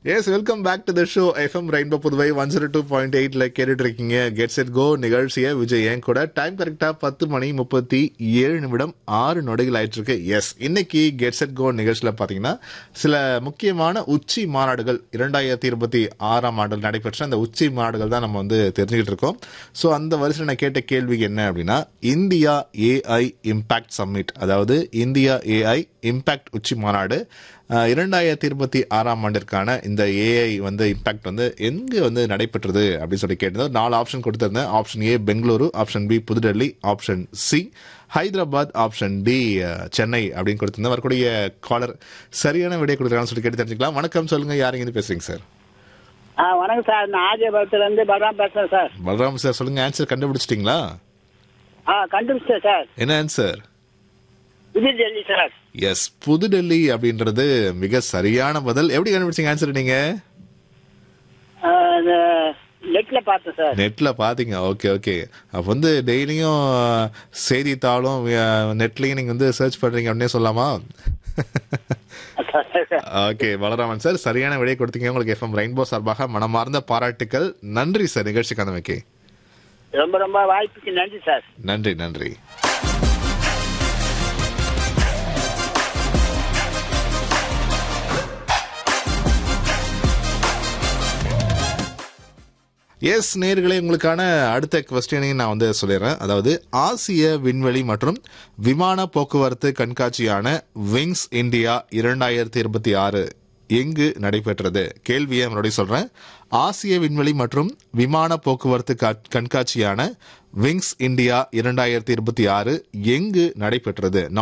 S welcome back to the show FM rainbow Puduvai one zero two point எயிட்ல கேட்டுட்டு இருக்கீங்க gets it go நிகழ்ச்சியை விஜய் என் கூட டைம் கரெக்டா பத்து மணி முப்பத்தி ஏழு நிமிடம் ஆறு நொடிகள் ஆயிட்டு இருக்கு எஸ் இன்னைக்கு கெட்ஸ் இட் கோ நிகழ்ச்சியில பாத்தீங்கன்னா சில முக்கியமான உச்சி மாநாடுகள் இரண்டாயிரத்தி இருபத்தி ஆறாம் ஆண்டில் நடைபெற்ற அந்த உச்சி மாநாடுகள் தான் நம்ம வந்து தெரிஞ்சுக்கிட்டு இருக்கோம் ஸோ அந்த வரிசையில் நான் கேட்ட கேள்வி என்ன அப்படின்னா இந்தியா ஏஐ இம்பாக்ட் சம்மிட் அதாவது இந்தியா ஏஐ இம்பாக்ட் உச்சி மாநாடு அஹ், இரண்டாயிரத்தி இருபத்தி ஆறாம் ஆண்டிற்கான இந்த ஏஐ வந்து இம்பாக்ட் வந்து எங்கே வந்து நடைபெற்றது அப்படின்னு சொல்லி கேட்டிருந்தோம் நாலு ஆப்ஷன் கொடுத்திருந்தேன் option A Bengaluru option B New Delhi option C Hyderabad option D ah, Chennai அப்படின்னு கொடுத்திருந்தேன் வரக்கூடிய காலர் சரியான விடை கொடுக்குறாங்கன்னு சொல்லி கேட்டு தெரிஞ்சுக்கலாம் வணக்கம் சொல்லுங்க யாருங்க இருந்து பேசுறீங்க சார் ஆ வணக்கம் சார் நான் ஆஜயபுரத்துல இருந்து பலராம் பேசுறேன் சார் பலராம் சார் சொல்லுங்க ஆன்சர் கண்டுபிடிச்சிட்டிங்களா ஆ கண்டுபிடிச்சேன் சார் என்ன ஆன்சர் புது டெல்லி சார் எஸ் புதுடெல்லி அப்படின்றது மிக சரியான பதில் எப்படி கண்டுபிடிச்சீங்க ஆன்சர் நீங்க ஆ, இந்த நெட்ல பார்த்தேன் சார் நெட்ல பாத்தீங்க ஓகே ஓகே அப்ப வந்து டெய்லியும் செய்தித்தாளும் நெட்லயும் நீங்க வந்து சர்ச் பண்றீங்க அப்படின்னே சொல்லலாமா ஓகே பலராமன் சார் சரியான விடை கொடுத்தீங்க உங்களுக்கு எஃப்எம் ரெயின்போ சார்பாக மனமார்ந்த பாராட்டுக்கள் நன்றி சார் நிகழ்ச்சிக்கு அந்த ரொம்ப ரொம்ப வாய்ப்புக்கு நன்றி சார் நன்றி நன்றி எஸ் நேர்களே உங்களுக்கான அடுத்த கொஸ்டினையும் நான் வந்து சொல்லிடுறேன் அதாவது ஆசிய விண்வெளி மற்றும் விமான போக்குவரத்து கண்காட்சியான விங்ஸ் இந்தியா இரண்டாயிரத்தி இருபத்தி ஆறு எங்கு நடைபெற்றது கேள்வியை மறுபடியும் சொல்றேன் ஆசிய விண்வெளி மற்றும் விமான போக்குவரத்து கா- கண்காட்சியான விங்ஸ் இந்தியா இரண்டாயிரத்தி இருபத்தி ஆறு எங்கு நடைபெற்றது